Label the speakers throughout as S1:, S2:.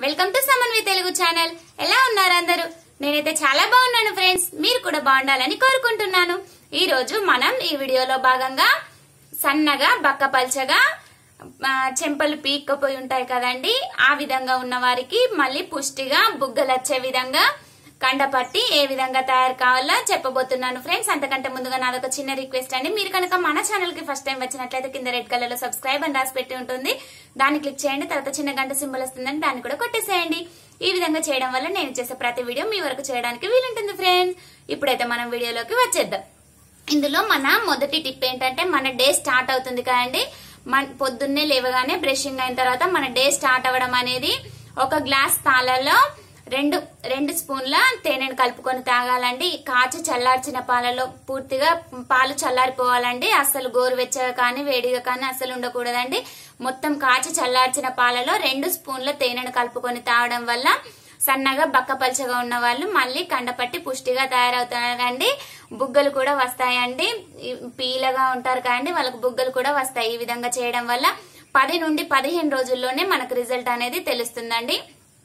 S1: welcome to Samanvi Telugu channel ఎలా ఉన్నారు అందరూ నేనైతే చాలా బాగున్నాను ఫ్రెండ్స్ మీరు కూడా బాగుండాలని కోరుకుంటున్నాను ఈ రోజు మనం ఈ వీడియోలో భాగంగా సన్నగా బక్కపల్చగా ఆ, చెంపలు పీక్కపోయి ఉంటాయి కదండి ఆ విధంగా ఉన్న వారికి మళ్ళీ పుష్టిగా బుగ్గలు వచ్చే విధంగా కండపట్టి ఏ విధంగా తయారు కావాలో చెప్పబోతున్నాను ఫ్రెండ్స్ అంతకంటే ముందుగా నాదొక చిన్న రిక్వెస్ట్ అండి మీరు కనుక మన ఛానల్ కి ఫస్ట్ టైం వచ్చినట్లయితే కింద రెడ్ కలర్ లో సబ్స్క్రైబ్ అని రాసి పెట్టి ఉంటుంది దాన్ని క్లిక్ చేయండి తర్వాత చిన్న గంట సింబల్ వస్తుందని దాన్ని కూడా కొట్టేసేయండి ఈ విధంగా చేయడం వల్ల నేను చేసే ప్రతి వీడియో మీ వరకు చేయడానికి వీలుంటుంది ఫ్రెండ్స్ ఇప్పుడైతే మనం వీడియోలోకి వచ్చేద్దాం ఇందులో మన మొదటి టిప్ ఏంటంటే మన డే స్టార్ట్ అవుతుంది కదండి మన పొద్దున్నే లేవగానే బ్రషింగ్ అయిన తర్వాత మన డే స్టార్ట్ అవ్వడం అనేది ఒక గ్లాస్ పాలలో రెండు రెండు స్పూన్ల తేనెను కలుపుకొని తాగాలండి కాచి చల్లార్చిన పాలలో పూర్తిగా పాలు చల్లారిపోవాలండి అస్సలు గోరువెచ్చగా కానీ వేడిగా కానీ అస్సలు ఉండకూడదండి మొత్తం కాచి చల్లార్చిన పాలలో రెండు స్పూన్ల తేనెను కలుపుకొని తాగడం వల్ల సన్నగా బక్కపల్చగా ఉన్న వాళ్ళు మళ్ళీ కండపట్టి పుష్టిగా తయారవుతారండి బుగ్గలు కూడా వస్తాయండి ఈ పీలగా ఉంటారు కదండి వాళ్ళకి బుగ్గలు కూడా వస్తాయి ఈ విధంగా చేయడం వల్ల పది నుండి పదిహేను రోజుల్లోనే మనకు రిజల్ట్ అనేది తెలుస్తుందండి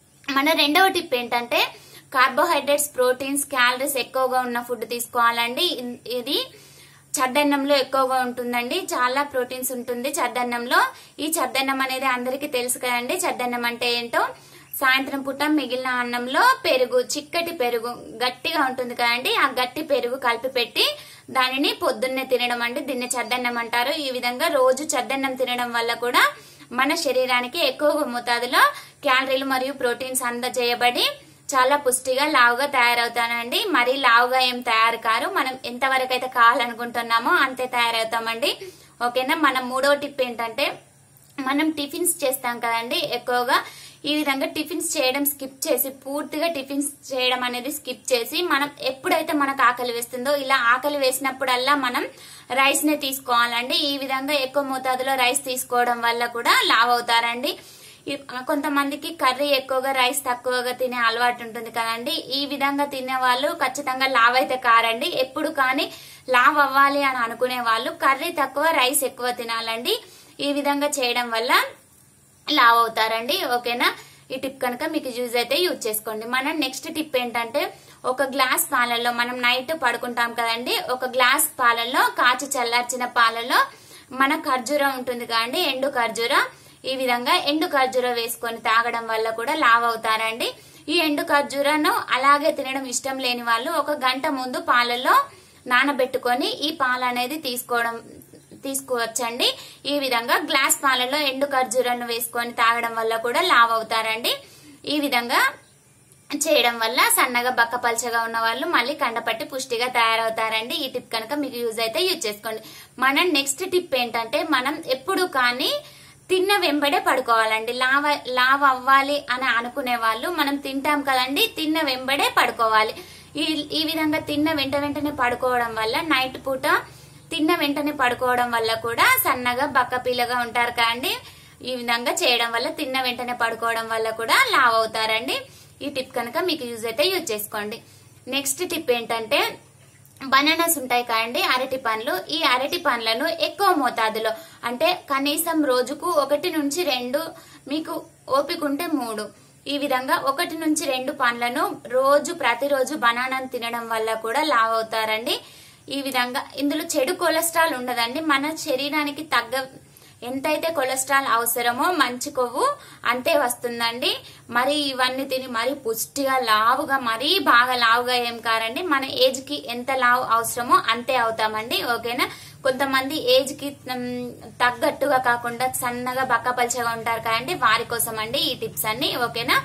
S1: మన రెండవ టిప్ ఏంటంటే కార్బోహైడ్రేట్స్ ప్రోటీన్స్ క్యాలరీస్ ఎక్కువగా ఉన్న ఫుడ్ తీసుకోవాలండి ఇన్- ఇది చద్దన్నంలో ఎక్కువగా ఉంటుందండి చాలా ప్రోటీన్స్ ఉంటుంది చద్దన్నంలో ఈ చద్దన్నం అనేది అందరికీ తెలుసు కదండి చద్దన్నం అంటే ఏంటో సాయంత్రం పూట మిగిలిన అన్నంలో పెరుగు చిక్కటి పెరుగు గట్టిగా ఉంటుంది కదండి ఆ గట్టి పెరుగు కలిపి పెట్టి దానిని పొద్దున్నే తినడం అండి దీన్ని చద్దన్నం అంటారు ఈ విధంగా రోజు చద్దన్నం తినడం వల్ల కూడా మన శరీరానికి ఎక్కువ మోతాదులో క్యాలరీలు మరియు ప్రోటీన్స్ అందజేయబడి చాలా పుష్టిగా లావుగా తయారవుతానండి మరి లావుగా ఏం తయారు కారు మనం ఎంతవరకు అయితే కావాలనుకుంటున్నామో అంతే తయారవుతామండి ఓకేనా మన మూడో టిప్ ఏంటంటే మనం టిఫిన్స్ చేస్తాం కదండి ఎక్కువగా ఈ విధంగా టిఫిన్స్ చేయడం స్కిప్ చేసి పూర్తిగా టిఫిన్స్ చేయడం అనేది స్కిప్ చేసి మనం ఎప్పుడైతే మనకు ఆకలి వేస్తుందో ఇలా ఆకలి వేసినప్పుడల్లా మనం రైస్ నే తీసుకోవాలండి ఈ విధంగా ఎక్కువ మోతాదులో రైస్ తీసుకోవడం వల్ల కూడా లావ్ అవుతారండి ఈ- కొంతమందికి కర్రీ ఎక్కువగా రైస్ తక్కువగా తినే అలవాటు ఉంటుంది కదండి ఈ విధంగా తినే వాళ్ళు ఖచ్చితంగా లావ్ అయితే కారండి ఎప్పుడు కానీ లావ్ అవ్వాలి అని అనుకునే వాళ్ళు కర్రీ తక్కువ రైస్ ఎక్కువ తినాలండి ఈ విధంగా చేయడం వల్ల లావ్ అవుతారండి ఓకేనా ఈ టిప్ కనుక మీకు యూజ్ అయితే యూజ్ చేసుకోండి మనం నెక్స్ట్ టిప్ ఏంటంటే ఒక గ్లాస్ పాలల్లో మనం నైట్ పడుకుంటాం కదండి ఒక గ్లాస్ పాలల్లో కాచి చల్లార్చిన పాలలో మన ఖర్జూరం ఉంటుంది కదండి ఎండు ఖర్జూరం ఈ విధంగా ఎండు ఖర్జూరం వేసుకొని తాగడం వల్ల కూడా లావ్ అవుతారండి ఈ ఎండు ఖర్జూరను అలాగే తినడం ఇష్టం లేని వాళ్ళు ఒక గంట ముందు పాలలో నానబెట్టుకొని ఈ పాలు అనేది తీసుకోవడం తీసుకోవచ్చండి ఈ విధంగా గ్లాస్ పాలలో ఎండు ఖర్జూరాన్ని వేసుకొని తాగడం వల్ల కూడా లావ్ అవుతారండి ఈ విధంగా చేయడం వల్ల సన్నగా బక్కపల్చగా ఉన్న వాళ్ళు మళ్ళీ కండపట్టి పుష్టిగా తయారవుతారండి ఈ టిప్ కనుక మీకు యూజ్ అయితే యూజ్ చేసుకోండి మన నెక్స్ట్ టిప్ ఏంటంటే మనం ఎప్పుడు కానీ తిన్న వెంబడే పడుకోవాలండి లావ లావ్ అవ్వాలి అని అనుకునే వాళ్ళు మనం తింటాం కదండి తిన్న వెంబడే పడుకోవాలి ఈ ఈ విధంగా తిన్న వెంట వెంటనే పడుకోవడం వల్ల నైట్ పూట తిన్న వెంటనే పడుకోవడం వల్ల కూడా సన్నగా బక్కపీలగా ఉంటారు కదండి ఈ విధంగా చేయడం వల్ల తిన్న వెంటనే పడుకోవడం వల్ల కూడా లావ్ అవుతారండి ఈ టిప్ కనుక మీకు యూజ్ అయితే యూజ్ చేసుకోండి నెక్స్ట్ టిప్ ఏంటంటే బనానాస్ ఉంటాయి కదండి అరటి పండ్లు ఈ అరటి పండ్లను ఎక్కువ మోతాదులో అంటే కనీసం రోజుకు ఒకటి నుంచి రెండు మీకు ఓపిక ఉంటే మూడు ఈ విధంగా ఒకటి నుంచి రెండు పండ్లను రోజు ప్రతిరోజు బనానాను తినడం వల్ల కూడా లావ్ అవుతారండి ఈ విధంగా ఇందులో చెడు కొలెస్ట్రాల్ ఉండదండి మన శరీరానికి తగ్గ ఎంతైతే కొలెస్ట్రాల్ అవసరమో మంచి కొవ్వు అంతే వస్తుందండి మరి ఇవన్నీ తిని మరి పుష్టిగా లావుగా మరీ బాగా లావుగా ఏం కారండి మన ఏజ్ కి ఎంత లావు అవసరమో అంతే అవుతామండి ఓకేనా కొంతమంది ఏజ్ కి మ్, తగ్గట్టుగా కాకుండా సన్నగా బక్కపల్చగా ఉంటారు కదండి వారి కోసం అండి ఈ టిప్స్ అన్ని ఓకేనా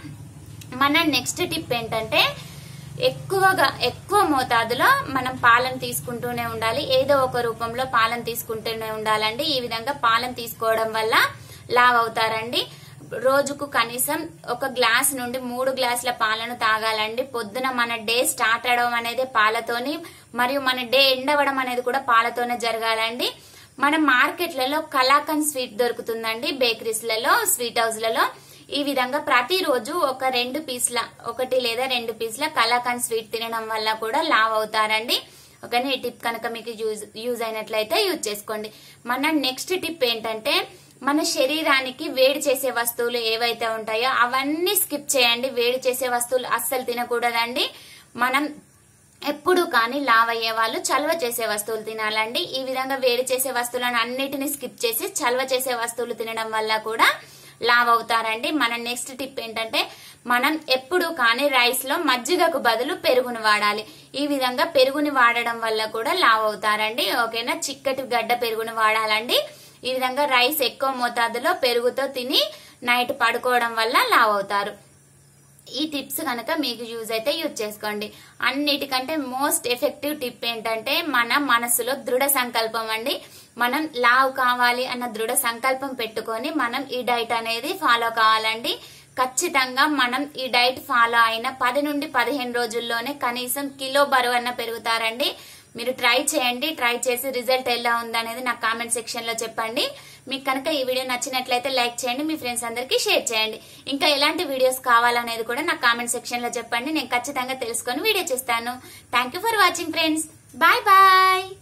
S1: మన నెక్స్ట్ టిప్ ఏంటంటే ఎక్కువగా ఎక్కువ మోతాదులో మనం పాలను తీసుకుంటూనే ఉండాలి ఏదో ఒక రూపంలో పాలను తీసుకుంటూనే ఉండాలండి ఈ విధంగా పాలను తీసుకోవడం వల్ల లావ్ అవుతారండి రోజుకు కనీసం ఒక గ్లాస్ నుండి మూడు గ్లాసుల పాలను తాగాలండి పొద్దున మన డే స్టార్ట్ అవడం అనేది పాలతోని మరియు మన డే ఎండ్ అవ్వడం అనేది కూడా పాలతోనే జరగాలండి మన మార్కెట్లలో కలాకండ్ స్వీట్ దొరుకుతుందండి బేకరీస్లలో స్వీట్ హౌస్లలో ఈ విధంగా ప్రతిరోజు ఒక రెండు పీస్ల ఒకటి లేదా రెండు పీస్ల కలాకండ్ స్వీట్ తినడం వల్ల కూడా లావ్ అవుతారండి ఓకేనా ఈ టిప్ కనుక మీకు యూజ్ యూజ్ అయినట్లయితే యూజ్ చేసుకోండి మన నెక్స్ట్ టిప్ ఏంటంటే మన శరీరానికి వేడి చేసే వస్తువులు ఏవైతే ఉంటాయో అవన్నీ స్కిప్ చేయండి వేడి చేసే వస్తువులు అస్సలు తినకూడదండి మనం ఎప్పుడు కానీ లావ్ అయ్యే వాళ్ళు చల్వ చేసే వస్తువులు తినాలండి ఈ విధంగా వేడి చేసే వస్తువులను అన్నిటిని స్కిప్ చేసి చల్వ చేసే వస్తువులు తినడం వల్ల కూడా లావ్ అవుతారండి మన నెక్స్ట్ టిప్ ఏంటంటే మనం ఎప్పుడు కానీ రైస్ లో మజ్జిగకు బదులు పెరుగుని వాడాలి ఈ విధంగా పెరుగుని వాడడం వల్ల కూడా లావ్ అవుతారండి ఓకేనా చిక్కటి గడ్డ పెరుగుని వాడాలండి ఈ విధంగా రైస్ ఎక్కువ మోతాదులో పెరుగుతో తిని నైట్ పడుకోవడం వల్ల లావ్ అవుతారు ఈ టిప్స్ కనుక మీకు యూజ్ అయితే యూజ్ చేసుకోండి అన్నిటికంటే మోస్ట్ ఎఫెక్టివ్ టిప్ ఏంటంటే మన మనసులో దృఢ సంకల్పం అండి మనం లావ్ కావాలి అన్న దృఢ సంకల్పం పెట్టుకొని మనం ఈ డైట్ అనేది ఫాలో కావాలండి ఖచ్చితంగా మనం ఈ డైట్ ఫాలో అయిన పది నుండి పదిహేను రోజుల్లోనే కనీసం కిలో బరువు అన్న పెరుగుతారండి మీరు ట్రై చేయండి ట్రై చేసి రిజల్ట్ ఎలా ఉందనేది నాకు కామెంట్ సెక్షన్ లో చెప్పండి మీకు కనుక ఈ వీడియో నచ్చినట్లయితే లైక్ చేయండి మీ ఫ్రెండ్స్ అందరికీ షేర్ చేయండి ఇంకా ఎలాంటి వీడియోస్ కావాలనేది కూడా నాకు కామెంట్ సెక్షన్ లో చెప్పండి నేను ఖచ్చితంగా తెలుసుకొని వీడియో చేస్తాను thank for watching friends bye bye